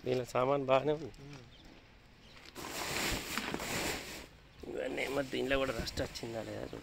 దీనిలో సామాన్ బాగానే ఉంది ఇవన్నీ ఏమో దీనిలో కూడా రస్ట్ వచ్చిందా లేదా చూడ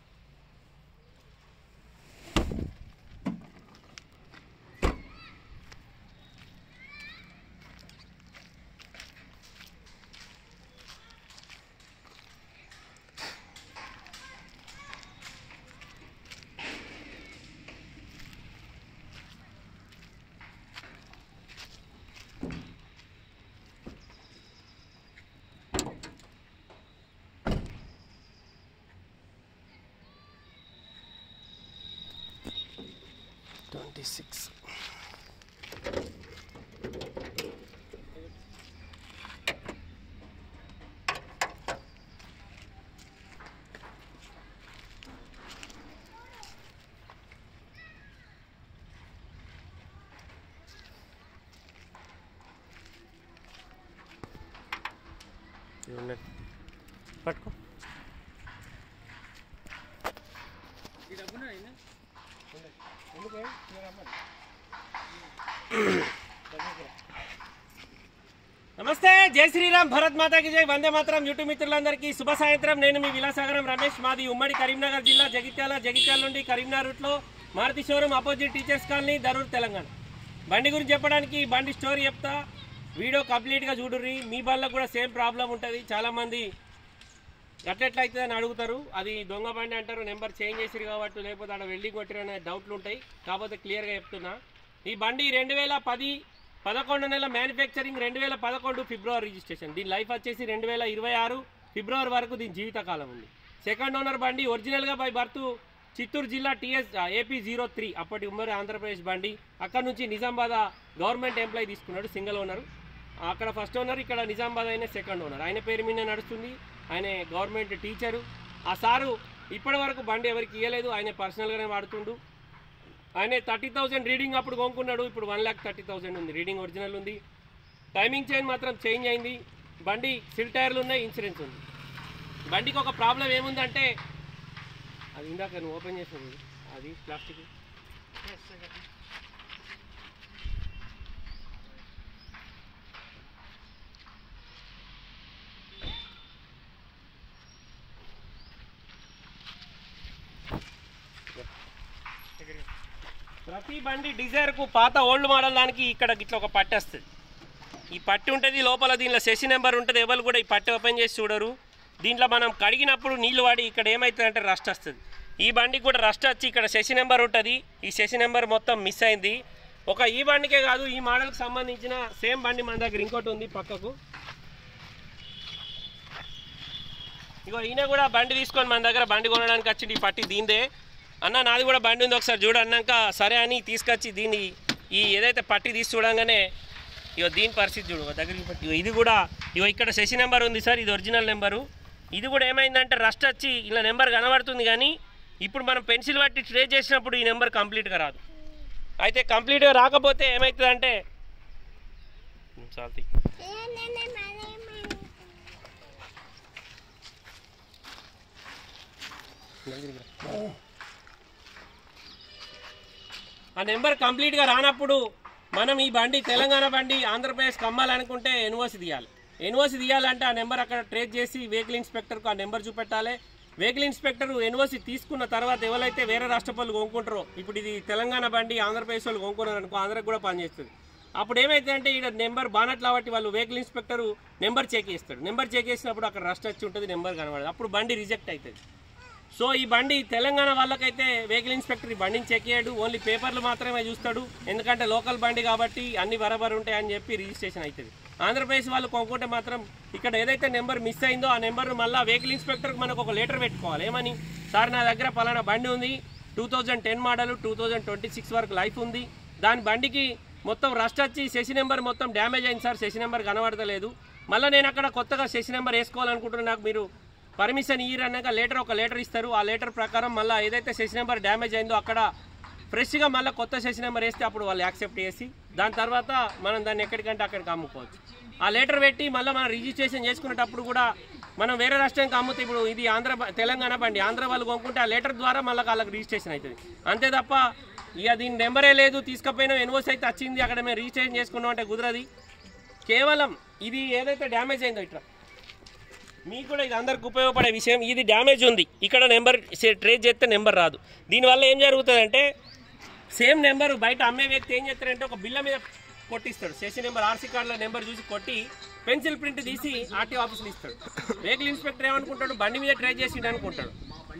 ట్వంటీ సిక్స్ పట్టుకో నమస్తే జై శ్రీరామ్ భరత్ మాతాకి జై వందే మాతరం యూట్యూబ్ మిత్రులందరికీ శుభ సాయంత్రం నేను మీ విలాసాగరం రమేష్ మాది ఉమ్మడి కరీంనగర్ జిల్లా జగిత్యాల జగిత్యాల నుండి కరీంనగర్ రూట్లో Maruti showroom opposite teachers colony Darur Telangana బండి గురించి చెప్పడానికి ఈ బండి స్టోరీ చెప్తా వీడియో కంప్లీట్గా చూడుర్రి మీ బండ్లకు కూడా సేమ్ ప్రాబ్లం ఉంటుంది చాలామంది ఎట్లెట్లా అవుతుంది అని అడుగుతారు అది దొంగ బండి అంటారు నెంబర్ చేంజ్ చేసిరు కాబట్టి లేకపోతే అక్కడ వెళ్ళి కొట్టిరనే డౌట్లు ఉంటాయి కాకపోతే క్లియర్గా చెప్తున్నా ఈ బండి రెండు వేల పది పదకొండు నెల మ్యానుఫ్యాక్చరింగ్ రెండు వేల పదకొండు ఫిబ్రవరి రిజిస్ట్రేషన్ దీని లైఫ్ వచ్చేసి రెండు వేల ఇరవై ఆరు ఫిబ్రవరి వరకు దీని జీవితకాలం ఉంది సెకండ్ ఓనర్ బండి ఒరిజినల్గా బై బర్త్ చిత్తూరు జిల్లా టీఎస్ ఏపీ జీరో త్రీ అప్పటి ఉమ్మడి ఆంధ్రప్రదేశ్ బండి అక్కడ నుంచి నిజామాబాద్ గవర్నమెంట్ ఎంప్లాయీ తీసుకున్నాడు సింగిల్ ఓనర్ అక్కడ ఫస్ట్ ఓనర్ ఇక్కడ నిజామాబాద్ అయిన సెకండ్ ఓనర్ ఆయన పేరు మీద నడుస్తుంది ఆయన గవర్నమెంట్ టీచరు ఆ సారు ఇప్పటి వరకు బండి ఎవరికి ఇవ్వలేదు ఆయన పర్సనల్గానే వాడుతుండు ఆయన థర్టీ థౌసండ్ రీడింగ్ అప్పుడు కొనుక్కున్నాడు ఇప్పుడు వన్ ల్యాక్ థర్టీ థౌసండ్ ఉంది రీడింగ్ ఒరిజినల్ ఉంది టైమింగ్ చైన్ మాత్రం చేంజ్ అయింది బండి సిల్ టైర్లు ఉన్నాయి ఇన్సూరెన్స్ ఉంది బండికి ఒక ప్రాబ్లం ఏముందంటే అది ఇందాక నువ్వు ఓపెన్ చేసావు అది ప్లాస్టిక్ ప్రతి బండి డిజైర్కు పాత ఓల్డ్ మోడల్ దానికి ఇక్కడ ఇట్లా ఒక పట్టి వస్తుంది ఈ పట్టి ఉంటుంది లోపల దీనిలో సెసి నెంబర్ ఉంటుంది ఎవరు కూడా ఈ పట్టి ఓపెన్ చేసి చూడరు దీంట్లో మనం కడిగినప్పుడు నీళ్లు వాడి ఇక్కడ ఏమవుతుందంటే రస్ట్ వస్తుంది ఈ బండికి కూడా రస్ట్ వచ్చి ఇక్కడ సెసి నెంబర్ ఉంటుంది ఈ సెసి నెంబర్ మొత్తం మిస్ అయింది ఒక ఈ బండికే కాదు ఈ మోడల్కి సంబంధించిన సేమ్ బండి మన దగ్గర ఇంకోటి ఉంది పక్కకు ఇగో ఈయన కూడా బండి తీసుకొని మన దగ్గర బండి కొనడానికి వచ్చింది ఈ పట్టి దీందే అన్న నాది కూడా బండి ఉంది ఒకసారి చూడు అన్నాక సరే అని తీసుకొచ్చి దీన్ని ఈ ఏదైతే పట్టి తీసి చూడంగానే ఇగో దీని పరిస్థితి చూడు ఒక దగ్గరికి పట్టి ఇగో ఇది కూడా ఇగో ఇక్కడ శశి నెంబర్ ఉంది సార్ ఇది ఒరిజినల్ నెంబరు ఇది కూడా ఏమైందంటే రస్ట్ వచ్చి ఇలా నెంబర్ కనబడుతుంది కానీ ఇప్పుడు మనం పెన్సిల్ పట్టి ట్రే చేసినప్పుడు ఈ నెంబర్ కంప్లీట్గా రాదు అయితే కంప్లీట్గా రాకపోతే ఏమవుతుందంటే చాలు ఆ నెంబర్ కంప్లీట్గా రానప్పుడు మనం ఈ బండి తెలంగాణ బండి ఆంధ్రప్రదేశ్కి అమ్మాలనుకుంటే ఎన్ఓసి తీయాలి ఎన్ఓసి తీయాలంటే ఆ నెంబర్ అక్కడ ట్రేస్ చేసి వెహికల్ ఇన్స్పెక్టర్కు ఆ నెంబర్ చూపెట్టాలి వెహికల్ ఇన్స్పెక్టర్ ఎన్ఓసి తీసుకున్న తర్వాత ఎవరైతే వేరే రాష్ట్ర వాళ్ళు కొనుక్కుంటారో ఇప్పుడు ఇది తెలంగాణ బండి ఆంధ్రప్రదేశ్ వాళ్ళు కొనుక్కున్నారు అనుకో ఆంధ్రకు కూడా పనిచేస్తుంది అప్పుడు ఏమైతుందంటే ఇక్కడ నెంబర్ బానట్ కాబట్టి వాళ్ళు వెహికల్ ఇన్స్పెక్టర్ నెంబర్ చెక్ చేస్తాడు నెంబర్ చెక్ చేసినప్పుడు అక్కడ రస్ట్ వచ్చి ఉంటుంది నెంబర్ కనబడదు అప్పుడు బండి రిజెక్ట్ అవుతుంది సో ఈ బండి తెలంగాణ వాళ్ళకైతే వెహికల్ ఇన్స్పెక్టర్ ఈ బండిని చెక్ చేయడు ఓన్లీ పేపర్లు మాత్రమే చూస్తాడు ఎందుకంటే లోకల్ బండి కాబట్టి అన్ని బరాబర్ ఉంటాయని చెప్పి రిజిస్ట్రేషన్ అవుతుంది ఆంధ్రప్రదేశ్ వాళ్ళు కొనుక్కుంటే మాత్రం ఇక్కడ ఏదైతే నెంబర్ మిస్ అయిందో ఆ నెంబర్ మళ్ళీ వెహికల్ ఇన్స్పెక్టర్కి మనకు ఒక లెటర్ పెట్టుకోవాలి ఏమని సార్ నా దగ్గర పలానా బండి ఉంది two thousand ten model two thousand twenty six వరకు లైఫ్ ఉంది దాని బండికి మొత్తం రస్ట్ వచ్చి సెసి నెంబర్ మొత్తం డ్యామేజ్ అయింది సార్ సెసి నెంబర్ కనబడతలేదు మళ్ళీ నేను అక్కడ కొత్తగా సెసి నెంబర్ వేసుకోవాలనుకుంటున్నా నాకు మీరు పర్మిషన్ ఇయ్యరు అన్నాక లేటర్ ఒక లెటర్ ఇస్తారు ఆ లెటర్ ప్రకారం మళ్ళీ ఏదైతే సెషన్ నెంబర్ డ్యామేజ్ అయిందో అక్కడ ఫ్రెష్గా మళ్ళీ కొత్త సెషన్ నెంబర్ వేస్తే అప్పుడు వాళ్ళు యాక్సెప్ట్ చేసి దాని తర్వాత మనం దాన్ని ఎక్కడికంటే అక్కడికి అమ్ముకోవచ్చు ఆ లెటర్ పెట్టి మళ్ళీ మనం రిజిస్ట్రేషన్ చేసుకునేటప్పుడు కూడా మనం వేరే రాష్ట్రానికి అమ్ముతే ఇప్పుడు ఇది ఆంధ్ర బ- తెలంగాణ బండి ఆంధ్ర వాళ్ళు కొనుక్కుంటే ఆ లెటర్ ద్వారా మళ్ళీ వాళ్ళకి రిజిస్ట్రేషన్ అవుతుంది అంతే తప్ప ఇక దీని నెంబరే లేదు తీసుకపోయినా ఎన్ఓసి అయితే వచ్చింది అక్కడ మేము రిజిస్ట్రేషన్ చేసుకున్నాం అంటే కుదరది కేవలం ఇది ఏదైతే డ్యామేజ్ అయిందో ఇట్లా మీకు కూడా ఇది అందరికి ఉపయోగపడే విషయం ఇది డ్యామేజ్ ఉంది ఇక్కడ నెంబర్ ట్రేస్ చేస్తే నెంబర్ రాదు దీనివల్ల ఏం జరుగుతుందంటే సేమ్ నెంబర్ బయట అమ్మే వ్యక్తి ఏం చేస్తారంటే ఒక బిల్ల మీద కొట్టిస్తాడు సెషన్ నెంబర్ ఆర్సీ కార్డులో నెంబర్ చూసి కొట్టి పెన్సిల్ ప్రింట్ తీసి ఆర్టీ ఆఫీస్లో ఇస్తాడు వెహికల్ ఇన్స్పెక్టర్ ఏమనుకుంటాడు బండి మీద ట్రై చేసి అనుకుంటాడు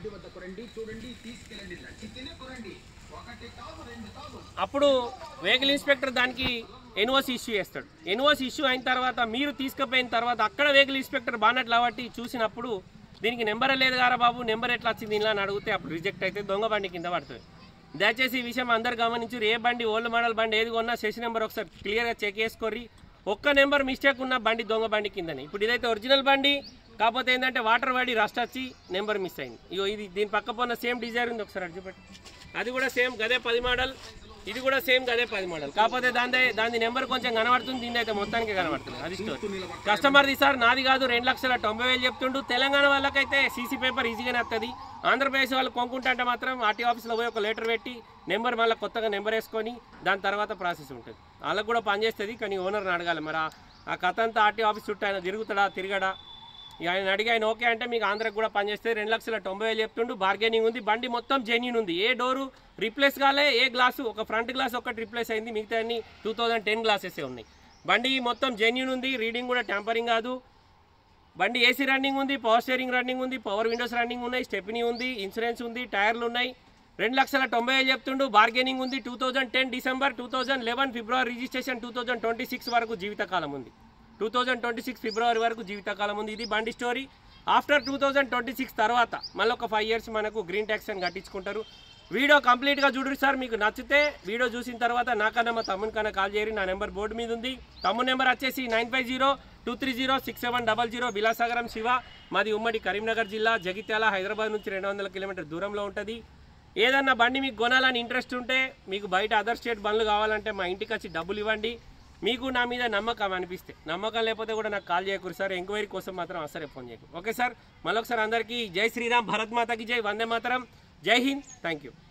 అప్పుడు వెహికల్ ఇన్స్పెక్టర్ దానికి ఎన్ఓసి ఇష్యూ చేస్తాడు ఎన్ఓసి ఇష్యూ అయిన తర్వాత మీరు తీసుకుపోయిన తర్వాత అక్కడ వెహికల్ ఇన్స్పెక్టర్ బానట్ కాబట్టి చూసినప్పుడు దీనికి నెంబర్ లేదు కదా బాబు నెంబర్ ఎట్లా వచ్చింది ఇలా అని అడిగితే అప్పుడు రిజెక్ట్ అయితే దొంగ బండి కింద పడుతుంది దయచేసి ఈ విషయం అందరు గమనించారు ఏ బండి ఓల్డ్ మోడల్ బండి ఏది కొన్నా సెషన్ నెంబర్ ఒకసారి క్లియర్గా చెక్ చేసుకోర్రి ఒక్క నెంబర్ మిస్టేక్ ఉన్న బండి దొంగ బండి కిందని ఇప్పుడు ఇదైతే ఒరిజినల్ బండి కాకపోతే ఏంటంటే వాటర్ పడి రస్ట్ వచ్చి నెంబర్ మిస్ అయింది ఇగో ఇది దీని పక్క పోన్న సేమ్ డిజైన్ ఉంది ఒకసారి అటు చూపెట్టు అది కూడా సేమ్ గదే పది మోడల్ ఇది కూడా సేమ్ గదే పది మోడల్ కాకపోతే దాని దాని నెంబర్ కొంచెం కనబడుతుంది దీని అయితే మొత్తానికి కనబడుతుంది అది స్టోరీ కస్టమర్ది సార్ నాది కాదు రెండు లక్షల తొంభై వేలు చెప్తుండు తెలంగాణ వాళ్ళకైతే సీసీ పేపర్ ఈజీగానే వస్తుంది ఆంధ్రప్రదేశ్ వాళ్ళు కొనుక్కుంటే మాత్రం ఆర్టీ ఆఫీస్లో పోయి ఒక లెటర్ పెట్టి నెంబర్ మళ్ళీ కొత్తగా నెంబర్ వేసుకొని దాని తర్వాత ప్రాసెస్ ఉంటుంది వాళ్ళకు కూడా పనిచేస్తుంది కానీ ఓనర్ని అడగాలి మరి ఆ- ఆ కథ అంతా ఆర్టీ ఆఫీస్ చుట్టూ ఆయన తిరుగుతాడా తిరగడా ఇక ఆయన అడిగి ఆయన ఓకే అంటే మీకు ఆంధ్రకు కూడా పనిచేస్తే రెండు లక్షల తొంభై వేలు చెప్తుండు బార్గెనింగ్ ఉంది బండి మొత్తం జెన్యున్ ఉంది ఏ డోరు రీప్లేస్ కాలే ఏ గ్లాసు ఒక ఫ్రంట్ గ్లాస్ ఒకటి రీప్లేస్ అయింది మిగతా అన్ని టూ థౌజండ్ టెన్ గ్లాసెస్ ఉన్నాయి బండి మొత్తం జెన్యున్ ఉంది రీడింగ్ కూడా ట్యాంపరింగ్ కాదు బండి ఏసీ రన్నింగ్ ఉంది పవర్ స్టీరింగ్ రన్నింగ్ ఉంది పవర్ విండోస్ రన్నింగ్ ఉన్నాయి స్టెప్నీ ఉంది ఇన్సూరెన్స్ ఉంది టైర్లు ఉన్నాయి రెండు లక్షల తొంభై వేలు చెప్తుండు బార్గెనింగ్ ఉంది two thousand ten December two thousand eleven February registration two thousand twenty six వరకు జీవితకాలం ఉంది two thousand twenty six February వరకు జీవితకాలం ఉంది ఇది బండి story after two thousand twenty six తర్వాత మళ్ళీ ఒక ఫైవ్ ఇయర్స్ మనకు గ్రీన్ ట్యాక్స్ అని కట్టించుకుంటారు వీడియో కంప్లీట్గా చూడరు సార్ మీకు నచ్చితే వీడియో చూసిన తర్వాత నాకన్నా మా తమ్ముని కన్నా కాల్ చేయరు నా నెంబర్ బోర్డు మీద ఉంది తమ్ముని నెంబర్ వచ్చేసి nine five zero two three zero six seven double zero Vilasagaram Shiva మాది ఉమ్మడి కరీంనగర్ జిల్లా జగిత్యాల హైదరాబాద్ నుంచి రెండు వందల కిలోమీటర్ దూరంలో ఉంటుంది ఏదన్నా బండి మీకు కొనాలని ఇంట్రెస్ట్ ఉంటే మీకు బయట అదర్ స్టేట్ బండ్లు కావాలంటే మా ఇంటికి వచ్చి డబ్బులు ఇవ్వండి మీకు నా మీద నమ్మకం అనిపిస్తే నమ్మకం లేకపోతే కూడా నాకు కాల్ చేయకూడదు సార్ ఎంక్వైరీ కోసం మాత్రం అసలే ఫోన్ చేయకు ఓకే సార్ మళ్ళొకసారి అందరికీ జై శ్రీరామ్ భరత్ మాతకి జై వందే మాతరం జై హింద్ థ్యాంక్ యూ